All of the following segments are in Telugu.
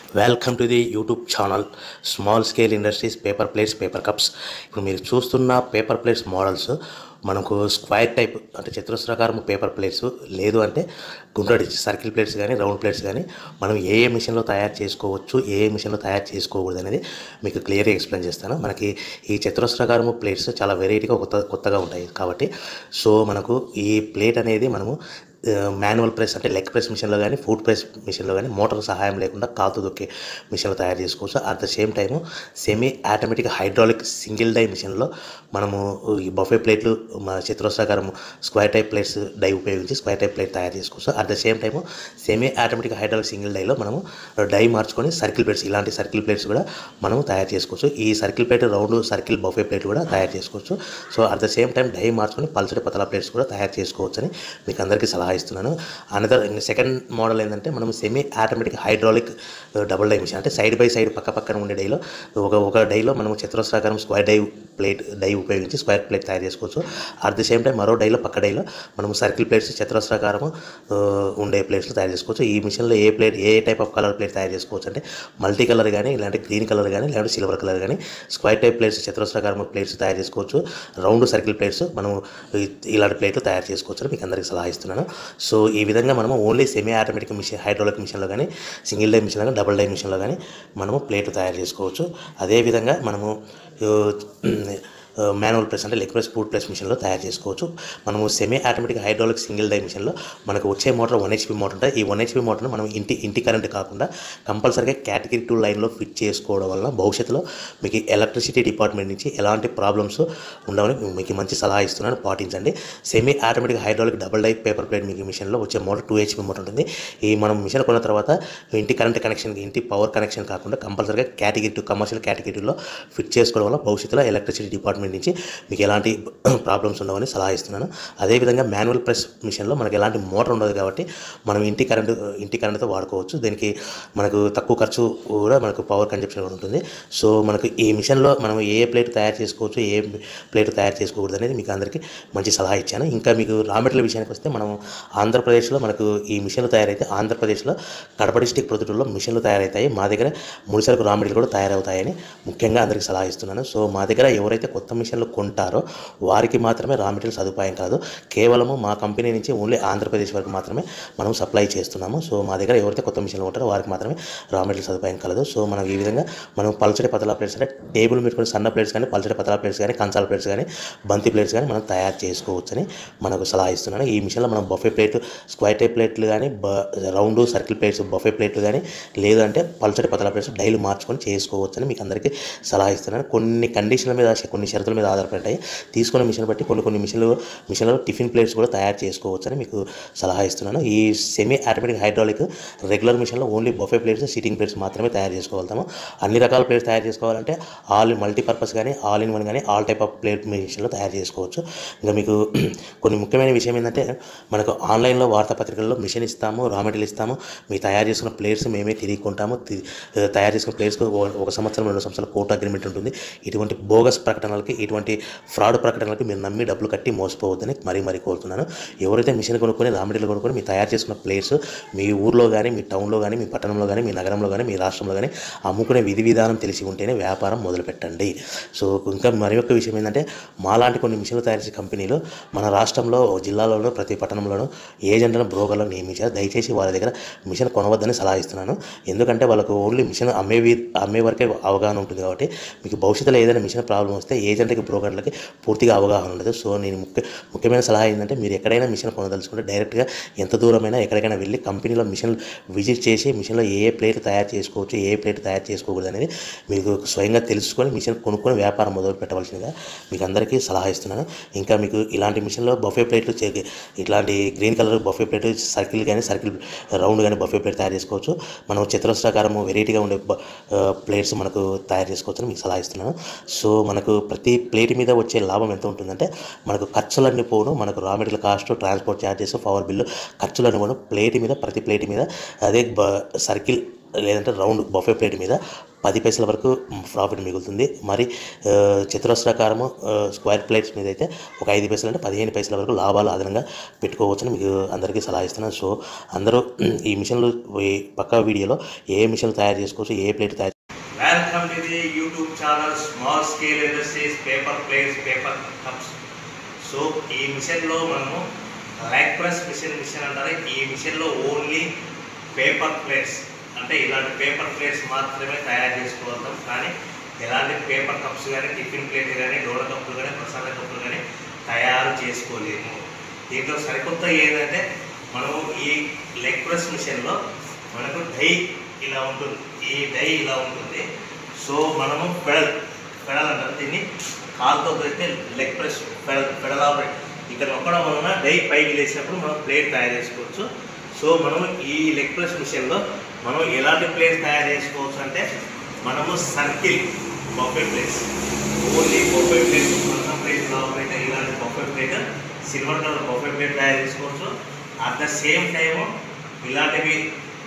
Welcome to the YouTube channel small scale industries paper plates paper cups ఇప్పుడు మీరు చూస్తున్న పేపర్ ప్లేట్స్ మోడల్స్ మనకు స్క్వైర్ టైప్ అంటే చతురస్రాకారం పేపర్ ప్లేట్స్ లేదు అంటే గుండ్రటి సర్కిల్ ప్లేట్స్ కానీ రౌండ్ ప్లేట్స్ కానీ మనం ఏ ఏ మిషన్లో తయారు చేసుకోవచ్చు ఏ ఏ మిషన్లో తయారు చేసుకోకూడదు అనేది మీకు క్లియర్గా ఎక్స్ప్లెయిన్ చేస్తాను మనకి ఈ చతురస్రాకారము ప్లేట్స్ చాలా వెరైటీగా కొత్త కొత్తగా ఉంటాయి కాబట్టి సో మనకు ఈ ప్లేట్ అనేది మనము మాన్యువల్ ప్రెస్ అంటే లెగ్ ప్రెస్ మిషన్లో కానీ ఫుడ్ ప్రెస్ మిషన్లో కానీ మోటార్ సహాయం లేకుండా కాతు దొక్కే మిషన్లో తయారు చేసుకోవచ్చు at the same time semi automatic hydraulic single die మిషన్లో మనము ఈ బఫే ప్లేట్లు మన చతురస్రాకారం స్క్వైర్ టైప్ ప్లేట్స్ డై ఉపయోగించి స్క్వైర్ టైప్ ప్లేట్ తయారు చేసుకోవచ్చు at the same time semi automatic hydraulic single డైలో మనము డై మార్చుకొని సర్కిల్ ప్లేట్స్ ఇలాంటి సర్కిల్ ప్లేట్స్ కూడా మనము తయారు చేసుకోవచ్చు ఈ circle plate round circle buffet plate కూడా తయారు చేసుకోవచ్చు so at the same time die మార్చుకొని పల్చడి పతలా ప్లేట్స్ కూడా తయారు చేసుకోవచ్చు అని మీకు అందరికీ సలహా ఇస్తున్నాను అనదర్ సెకండ్ మోడల్ ఏంటంటే మనం semi automatic hydraulic double die machine అంటే సైడ్ బై సైడ్ పక్క పక్కన ఉండే డైలో ఒక ఒక డైలో మనం చతురస్రాకారం స్క్వేర్ డై ప్లేట్ డై ఉపయోగించి స్క్వేర్ ప్లేట్ తయారు చేసుకోవచ్చు అట్ ది సేమ్ టైం మరో డైలో పక్క డైలో మనం సర్కిల్ ప్లేట్స్ చతురస్రాకారం ఉండే ప్లేట్స్ తయారు చేసుకోవచ్చు ఈ మిషన్లో ఏ ప్లేట్ ఏ టైప్ ఆఫ్ కలర్ ప్లేట్ తయారు చేసుకోవచ్చు అంటే మల్టీ కలర్ కానీ ఇలాంటి గ్రీన్ కలర్ కానీ లేదంటే సిల్వర్ కలర్ కానీ స్క్వైర్ టైప్ ప్లేట్స్ చతురస్రాకారం ప్లేట్స్ తయారు చేసుకోవచ్చు రౌండ్ సర్కిల్ ప్లేట్స్ మనం ఇ- ఇలాంటి ప్లేట్లు తయారు చేసుకోవచ్చు అని మీకు అందరికీ సలహా ఇస్తున్నాను సో ఈ విధంగా మనము only semi automatic machine hydraulic మిషన్లో కానీ సింగిల్ డై మిషన్లో కానీ డబుల్ డై మిషన్లో కానీ మనము ప్లేట్ తయారు చేసుకోవచ్చు అదేవిధంగా మనము మాన్యువల్ ప్రెస్ అంటే లెగ్ ప్రెస్ ఫుడ్ ప్రెస్ మిషన్లో తయారు చేసుకోవచ్చు మనము semi automatic hydraulic single die మిషన్లో మనకు వచ్చే మోటార్ వన్ హెచ్పి మోటార్ ఉంటాయి ఈ వన్ హెచ్పి మోటార్ను మనం ఇంటి ఇంటి కరెంట్ కాకుండా కంపల్సరీగా కేటగిరీ టూ లైన్లో ఫిట్ చేసుకోవడం వల్ల భవిష్యత్తులో మీకు ఎలక్ట్రిసిటీ డిపార్ట్మెంట్ నుంచి ఎలాంటి ప్రాబ్లమ్స్ ఉండవని మీకు మంచి సలహా ఇస్తున్నాను పాటించండి semi automatic hydraulic double die paper plate మీకు మిషన్లో వచ్చే మోటార్ టూ హెచ్పి మోటార్ ఉంటుంది ఈ మనం మిషన్ కొన్న తర్వాత ఇంటి కరెంట్ కనెక్షన్ ఇంటి పవర్ కనెక్షన్ కాకుండా కంపల్సరీగా కేటగిరీ టూ కమర్షియల్ కేటగిరీలో ఫిట్ చేసుకోవడం వల్ల భవిష్యత్తులో ఎలక్ట్రిసిటీ డిపార్ట్మెంట్ నుంచి మీకు ఎలాంటి ప్రాబ్లమ్స్ ఉండవని సలహా ఇస్తున్నాను అదేవిధంగా మాన్యువల్ ప్రెస్ మిషన్లో మనకి ఎలాంటి మోటార్ ఉండదు కాబట్టి మనం ఇంటి కరెంటు ఇంటి కరెంటుతో వాడుకోవచ్చు దీనికి మనకు తక్కువ ఖర్చు కూడా మనకు పవర్ కన్జప్షన్ కూడా ఉంటుంది సో మనకు ఈ మిషన్లో మనం ఏ ప్లేట్ తయారు చేసుకోవచ్చు ఏ ప్లేట్ తయారు చేసుకోకూడదు అనేది మీకు అందరికీ మంచి సలహా ఇచ్చాను ఇంకా మీకు రా మెటీరియల్ విషయానికి వస్తే మనం ఆంధ్రప్రదేశ్లో మనకు ఈ మిషన్లు తయారైతే ఆంధ్రప్రదేశ్లో కడప డిస్టిక్ ప్రొద్దుటూరులో మిషన్లు తయారవుతాయి మా దగ్గర ముడిసరకు రా మెటీరియల్ కూడా తయారవుతాయని ముఖ్యంగా అందరికీ సలహా ఇస్తున్నాను సో మా దగ్గర ఎవరైతే కొత్త మిషన్లు కొంటారో వారికి మాత్రమే రా మెటీరియల్ సదుపాయం కాదు కేవలము మా కంపెనీ నుంచి ఓన్లీ ఆంధ్రప్రదేశ్ వరకు మాత్రమే మనం సప్లై చేస్తున్నాము సో మా దగ్గర ఎవరైతే కొత్త మిషన్లు ఉంటారో వారికి మాత్రమే రా మెటీరియల్ సదుపాయం కలదు సో మనం ఈ విధంగా మనం పల్చడి పతలా ప్లేట్స్ అంటే టేబుల్ పెట్టుకుని సన్న ప్లేట్స్ కానీ పల్చడి పతలా ప్లేట్స్ కానీ కంచాల ప్లేట్స్ కానీ బంతి ప్లేట్స్ కానీ మనం తయారు చేసుకోవచ్చని మనకు సలహా ఇస్తున్నాను ఈ మిషన్లో మనం బఫే ప్లేట్ స్క్వైర్ టైప్ ప్లేట్లు కానీ బ రౌండ్ సర్కిల్ ప్లేట్స్ బఫే ప్లేట్లు కానీ లేదంటే పల్చడి పతలా ప్లేట్స్ డైలీ మార్చుకొని చేసుకోవచ్చని మీకు అందరికీ సలహా ఇస్తున్నాను కొన్ని కండిషన్ల మీద కొన్ని షరతుల మీద ఆధారపడ్డాయి తీసుకున్న మిషన్ బట్టి కొన్ని కొన్ని మిషన్లు మిషన్లో టిఫిన్ ప్లేట్స్ కూడా తయారు చేసుకోవచ్చని మీకు సలహా ఇస్తున్నాను ఈ సెమీ ఆటోమేటిక్ హైడ్రాలిక్ రెగ్యులర్ మిషన్లో only buffet plates sitting plates మాత్రమే తయారు చేసుకోగలుగుతాము అన్ని రకాల ప్లేట్స్ తయారు చేసుకోవాలంటే ఆల్ మల్టీపర్పస్ కానీ ఆల్ ఇన్ వన్ కానీ ఆల్ టైప్ ఆఫ్ ప్లేట్ మిషన్లో తయారు చేసుకోవచ్చు ఇంకా మీకు కొన్ని ముఖ్యమైన విషయం ఏంటంటే మనకు ఆన్లైన్లో వార్తాపత్రికల్లో మిషన్ ఇస్తాము రా మెటీరియల్ ఇస్తాము మీ తయారు చేసుకున్న ప్లేట్స్ మేమే తిరిగి కొంటాము తి- తయారు చేసుకున్న ప్లేట్స్కి ఒక సంవత్సరం రెండు సంవత్సరాల కోర్టు అగ్రిమెంట్ ఉంటుంది ఇటువంటి బోగస్ ప్రకటనలకి ఇటువంటి ఫ్రాడ్ ప్రకటనలకి మీరు నమ్మి డబ్బులు కట్టి మోసపోవద్దని మరీ మరీ కోరుతున్నాను ఎవరైతే మిషన్ కొనుక్కొని రా మెటీరియల్ కొనుక్కొని మీ తయారు చేసుకున్న ప్లేట్స్ మీ ఊర్లో కానీ మీ టౌన్లో కానీ మీ పట్టణంలో కానీ మీ నగరంలో కానీ మీ రాష్ట్రంలో కానీ అమ్ముకునే విధి విధానం తెలిసి ఉంటేనే వ్యాపారం మొదలు పెట్టండి సో ఇంకా మరి ఒక విషయం ఏంటంటే మాలాంటి కొన్ని మిషన్లు తయారు చేసే కంపెనీలు మన రాష్ట్రంలో జిల్లాలోనూ ప్రతి పట్టణంలోనూ ఏజెంట్లను బ్రోకర్లను నియమించారు దయచేసి వాళ్ళ దగ్గర మిషన్ కొనవద్దని సలహా ఇస్తున్నాను ఎందుకంటే వాళ్ళకు ఓన్లీ మిషన్ అమ్మే వి- అమ్మే వరకే అవగాహన ఉంటుంది కాబట్టి మీకు భవిష్యత్తులో ఏదైనా మిషన్ ప్రాబ్లం వస్తే ఏజెంట్కి బ్రోకర్లకి పూర్తిగా అవగాహన ఉండదు సో నేను ముఖ్య ముఖ్యమైన సలహా ఏంటంటే మీరు ఎక్కడైనా మిషన్ కొనదలుచుకుంటే డైరెక్ట్గా ఎంత దూరమైనా ఎక్కడికైనా వెళ్ళి కంపెనీలో మిషన్ విజిట్ చేసి మిషన్లో ఏ ఏ ప్లేట్ తయారు చేసుకోవచ్చు ఏ ఏ ప్లేట్ తయారు చేసుకోకూడదు అనేది మీకు స్వయంగా తెలుసుకొని మిషన్ కొనుక్కొని వ్యాపారం మొదలు పెట్టవలసిందిగా మీకు అందరికీ సలహా ఇస్తున్నాను ఇంకా మీకు ఇలాంటి మిషన్లో బఫే ప్లేట్లు చే- ఇట్లాంటి green colour buffet plate circle కానీ సర్కిల్ రౌండ్ కానీ బఫే ప్లేట్ తయారు చేసుకోవచ్చు మనం చతురస్రాకారము వెరైటీగా ఉండే బ- ఆ, ప్లేట్స్ మనకు తయారు చేసుకోవచ్చు అని మీకు సలహా ఇస్తున్నాను సో మనకు ప్రతి ప్లేట్ మీద వచ్చే లాభం ఎంత ఉంటుందంటే మనకు ఖర్చులన్నీ పోను మనకు raw material cost transport charges power bill ఖర్చులన్నీ పోను ప్లేట్ మీద ప్రతి ప్లేట్ మీద అదే బ సర్కిల్ లేదంటే రౌండ్ బఫే ప్లేట్ మీద పది పైసల వరకు ప్రాఫిట్ మిగులుతుంది మరి ఆ, చతురస్రాకారము ఆ, స్క్వేర్ ప్లేట్స్ మీద అయితే ఒక ఐదు పైసలు అంటే పదిహేను పైసల వరకు లాభాలు అదనంగా పెట్టుకోవచ్చని మీకు అందరికీ సలహా ఇస్తున్నాను సో అందరూ ఈ మిషన్లు ఈ పక్క వీడియోలో ఏ మిషన్ తయారు చేసుకోవచ్చు ఏ ప్లేట్ తయారు welcome to the YouTube channel small scale industries paper plates paper cups so ఈ మిషన్లో మనము లైక్ ప్రెస్ మిషన్ మిషన్ అంటారు ఈ మిషన్లో ఓన్లీ పేపర్ ప్లేట్స్ అంటే ఇలాంటి పేపర్ ప్లేట్స్ మాత్రమే తయారు చేసుకోగలుగుతాం కానీ ఎలాంటి పేపర్ కప్స్ కానీ టిఫిన్ ప్లేట్ కానీ డోర కప్పులు కానీ ప్రసాద కప్పులు కానీ తయారు చేసుకోలేము దీంట్లో సరికొత్త ఏంటంటే మనము ఈ లెగ్ ప్రెస్ మిషన్లో మనకు డై ఇలా ఉంటుంది ఈ డై ఇలా ఉంటుంది సో మనము పెడల్ పెడల్ అంటారు దీన్ని కాలుతో పెడితే leg press pedal pedal operate ఇక్కడ నొక్కడం వలన డై పైకి లేచినప్పుడు మనం ప్లేట్ తయారు చేసుకోవచ్చు సో మనం ఈ లెగ్ ప్రెస్ మిషన్లో మనం ఎలాంటి ప్లేట్ తయారు చేసుకోవచ్చు అంటే మనము circle buffet plates only buffet plate మన ప్లేట్ ఆపరేట్ ఇలాంటి buffet plate silver colour buffet plate తయారు చేసుకోవచ్చు అట్ ద సేమ్ టైము ఇలాంటివి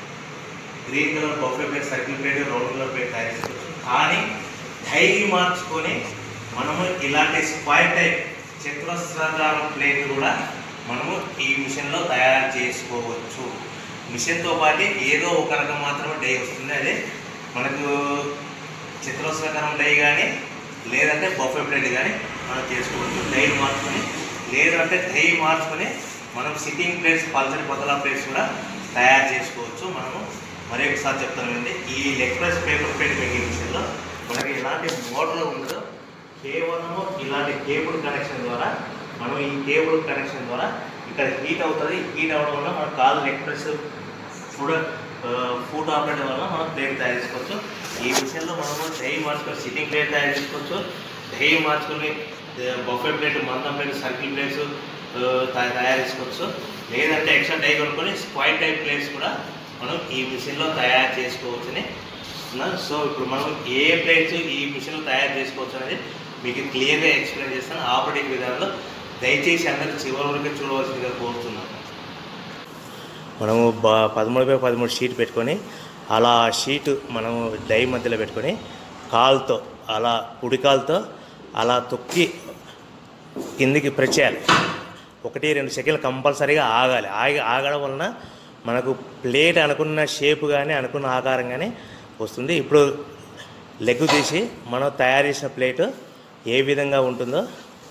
green colour buffet plate circle plate round colour plate తయారు చేసుకోవచ్చు కానీ డైలీ మార్చుకొని మనము ఇలాంటి స్క్వైర్ టైప్ చతురస్రాకారం ప్లేట్ కూడా మనము ఈ మిషన్లో తయారు చేసుకోవచ్చు మిషన్తో పాటు ఏదో ఒక రకం మాత్రమే డై వస్తుంది అదే మనకు చతురస్రాకారం డై కానీ లేదంటే బఫే ప్లేట్ కానీ మనం చేసుకోవచ్చు డై మార్చుకొని లేదంటే డై మార్చుకొని మనం సిట్టింగ్ ప్లేట్స్ పల్సరి పతలా ప్లేట్స్ కూడా తయారు చేసుకోవచ్చు మనము మరి ఒకసారి చెప్తానండి ఈ leg press paper plate making మిషన్లో మనకి ఎలాంటి మోటార్ ఉండదు కేవలము ఇలాంటి కేబుల్ కనెక్షన్ ద్వారా మనం ఈ కేబుల్ కనెక్షన్ ద్వారా ఇక్కడ హీట్ అవుతుంది హీట్ అవ్వడం వల్ల మన కాలు leg press foot foot operate వల్ల మనం ప్లేట్ తయారు చేసుకోవచ్చు ఈ విషయంలో మనము డై మార్చుకొని సిట్టింగ్ ప్లేట్ తయారు చేసుకోవచ్చు డై మార్చుకొని బఫే ప్లేట్ మందం ప్లేట్ సర్కిల్ ప్లేట్స్ తయారు చేసుకోవచ్చు లేదంటే ఎక్స్ట్రా డై కొనుక్కొని స్క్వైర్ టైప్ ప్లేట్స్ కూడా మనం ఈ మిషన్లో తయారు చేసుకోవచ్చని చెప్తున్నాను సో ఇప్పుడు మనం ఏ ప్లేట్స్ ఈ మిషన్లో తయారు చేసుకోవచ్చు అనేది మీకు క్లియర్గా ఎక్స్ప్లెయిన్ చేస్తాను ఆపరేటింగ్ విధానంలో దయచేసి అందరూ చివరి వరకు చూడవలసిందిగా కోరుతున్నాను మనము బా పదమూడు బై పదమూడు షీట్ పెట్టుకొని అలా షీట్ మనము డై మధ్యలో పెట్టుకొని కాలుతో అలా కుడి కాలుతో అలా తొక్కి కిందికి ప్రెస్ చేయాలి ఒకటి రెండు సెకండ్లు కంపల్సరీగా ఆగాలి ఆగి ఆగడం వలన మనకు ప్లేట్ అనుకున్న షేప్ కానీ అనుకున్న ఆకారం కానీ వస్తుంది ఇప్పుడు లెగ్ తీసి మనం తయారు చేసిన ప్లేట్ ఏ విధంగా ఉంటుందో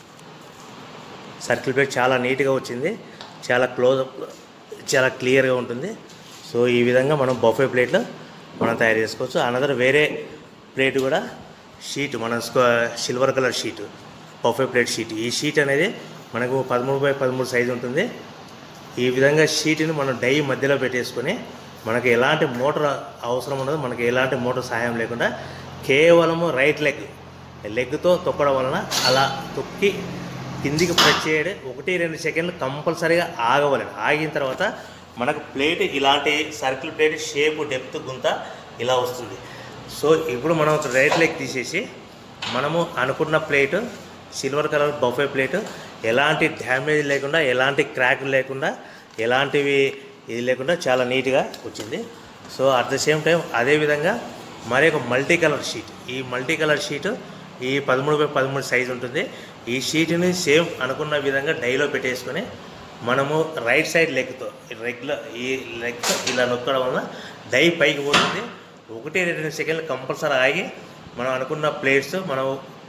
సర్కిల్ ప్లేట్ చాలా నీట్గా వచ్చింది చాలా క్లోజ్ చాలా క్లియర్గా ఉంటుంది సో ఈ విధంగా మనం బఫే ప్లేట్లు మనం తయారు చేసుకోవచ్చు అనదర్ వేరే ప్లేట్ కూడా షీట్ మన silver colour sheet buffet plate sheet ఈ షీట్ అనేది మనకు పదమూడు బై పదమూడు సైజు ఉంటుంది ఈ విధంగా షీట్ని మనం డై మధ్యలో పెట్టేసుకొని మనకి ఎలాంటి మోటార్ అవసరం ఉండదు మనకి ఎలాంటి మోటార్ సహాయం లేకుండా కేవలము రైట్ లెగ్ లెగ్తో తొక్కడం వలన అలా తొక్కి కిందికి ప్రెస్ చేయడం ఒకటి రెండు సెకండ్లు కంపల్సరీగా ఆగవలేదు ఆగిన తర్వాత మనకు ప్లేట్ ఇలాంటి సర్కిల్ ప్లేట్ షేప్ డెప్త్ గుంత ఇలా వస్తుంది సో ఇప్పుడు మనం రైట్ లెగ్ తీసేసి మనము అనుకున్న plate silver colour buffet plate ఎలాంటి డ్యామేజ్ లేకుండా ఎలాంటి క్రాక్ లేకుండా ఎలాంటివి ఇది లేకుండా చాలా నీట్గా వచ్చింది so at the same time అదేవిధంగా మరి ఒక మల్టీ కలర్ షీట్ ఈ మల్టీ కలర్ షీటు ఈ పదమూడు బై పదమూడు సైజు ఉంటుంది ఈ షీట్ని సేమ్ అనుకున్న విధంగా డైలో పెట్టేసుకొని మనము రైట్ సైడ్ లెగ్తో రెగ్యులర్ ఈ లెగ్ ఇలా నొక్కడం వల్ల డై పైకి పోతుంది ఒకటి రెండు సెకండ్లు కంపల్సరీ ఆగి మనం అనుకున్న ప్లేట్స్ మనం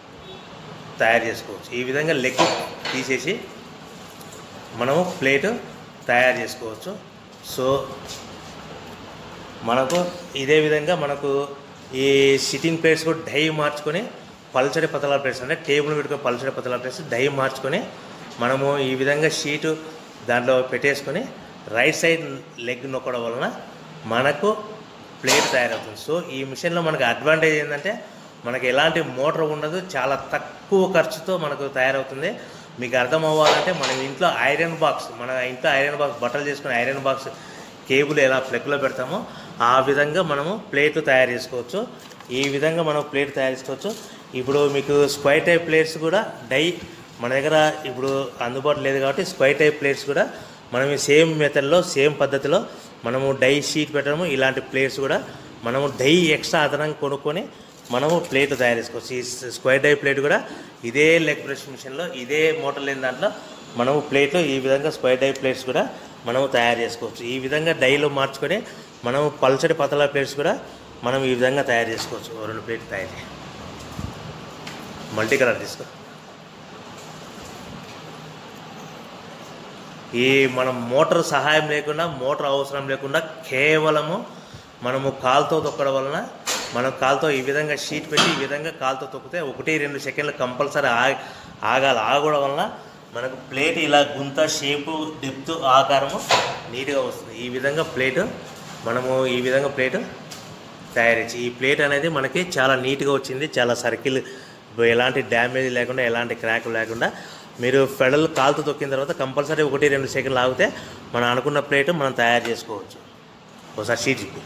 తయారు చేసుకోవచ్చు ఈ విధంగా లెగ్ తీసేసి మనము ప్లేట్ తయారు చేసుకోవచ్చు సో మనకు ఇదే విధంగా మనకు ఈ సిట్టింగ్ ప్లేట్స్ కూడా డై మార్చుకొని పల్చడి పతలా ప్లేట్స్ అంటే టేబుల్ పెట్టుకొని పల్చడి పతలా ప్లేట్స్ డై మార్చుకొని మనము ఈ విధంగా షీటు దాంట్లో పెట్టేసుకొని రైట్ సైడ్ లెగ్ నొక్కడం వలన మనకు ప్లేట్ తయారవుతుంది సో ఈ మిషన్లో మనకు అడ్వాంటేజ్ ఏంటంటే మనకి ఎలాంటి మోటార్ ఉండదు చాలా తక్కువ ఖర్చుతో మనకు తయారవుతుంది మీకు అర్థం అవ్వాలంటే మన ఇంట్లో ఐరన్ బాక్స్ మన ఇంట్లో ఐరన్ బాక్స్ బట్టలు చేసుకునే ఐరన్ బాక్స్ కేబుల్ ఎలా ప్లగ్లో పెడతామో ఆ విధంగా మనము ప్లేట్లు తయారు చేసుకోవచ్చు ఈ విధంగా మనం ప్లేట్ తయారు చేసుకోవచ్చు ఇప్పుడు మీకు స్క్వైర్ టైప్ ప్లేట్స్ కూడా డై మన దగ్గర ఇప్పుడు అందుబాటులో లేదు కాబట్టి స్క్వైర్ టైప్ ప్లేట్స్ కూడా మనం ఈ సేమ్ మెథడ్లో సేమ్ పద్ధతిలో మనము డై షీట్ పెట్టడము ఇలాంటి ప్లేట్స్ కూడా మనము డై ఎక్స్ట్రా అదనంగా కొనుక్కొని మనము ప్లేట్ తయారు చేసుకోవచ్చు ఈ స్క్వేర్ డై ప్లేట్ కూడా ఇదే లెగ్ బ్రష్ మిషన్లో ఇదే మోటార్ లేని దాంట్లో మనము ప్లేట్లు ఈ విధంగా స్క్వేర్ డై ప్లేట్స్ కూడా మనము తయారు చేసుకోవచ్చు ఈ విధంగా డైలో మార్చుకొని మనము పల్చడి పతలా ప్లేట్స్ కూడా మనం ఈ విధంగా తయారు చేసుకోవచ్చు ఓ రెండు ప్లేట్లు తయారు చేయి. మల్టీ కలర్ తీసుకో ఈ మనం మోటార్ సహాయం లేకుండా మోటార్ అవసరం లేకుండా కేవలము మనము కాలుతో తొక్కడం వలన మనం కాలుతో ఈ విధంగా షీట్ పెట్టి ఈ విధంగా కాలుతో తొక్కితే ఒకటి రెండు సెకండ్లు కంపల్సరీ ఆ ఆగాలి ఆగడం వలన మనకు ప్లేట్ ఇలా గుంత షేపు డెప్త్ ఆకారము నీట్గా వస్తుంది ఈ విధంగా ప్లేట్ మనము ఈ విధంగా ప్లేట్ తయారు చేసి ఈ ప్లేట్ అనేది మనకి చాలా నీట్గా వచ్చింది చాలా సర్కిల్ ఎలాంటి డ్యామేజ్ లేకుండా ఎలాంటి క్రాక్ లేకుండా మీరు ఫెడల్ కాలుతో తొక్కిన తర్వాత కంపల్సరీ ఒకటి రెండు సెకండ్లు ఆగితే మనం అనుకున్న ప్లేట్ మనం తయారు చేసుకోవచ్చు ఒకసారి షీట్ చెప్పి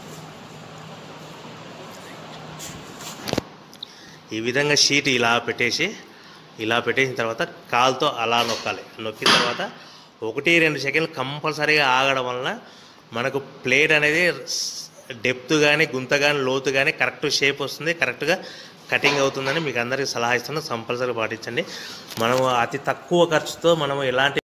ఈ విధంగా షీట్ ఇలా పెట్టేసి ఇలా పెట్టేసిన తర్వాత కాలుతో అలా నొక్కాలి నొక్కిన తర్వాత ఒకటి రెండు సెకండ్లు కంపల్సరీగా ఆగడం వలన మనకు ప్లేట్ అనేది డెప్త్ కానీ గుంత కానీ లోతు కానీ కరెక్ట్ షేప్ వస్తుంది కరెక్ట్గా కటింగ్ అవుతుందని మీకు అందరికీ సలహా ఇస్తున్నాను కంపల్సరీ పాటించండి మనము అతి తక్కువ ఖర్చుతో మనము ఎలాంటి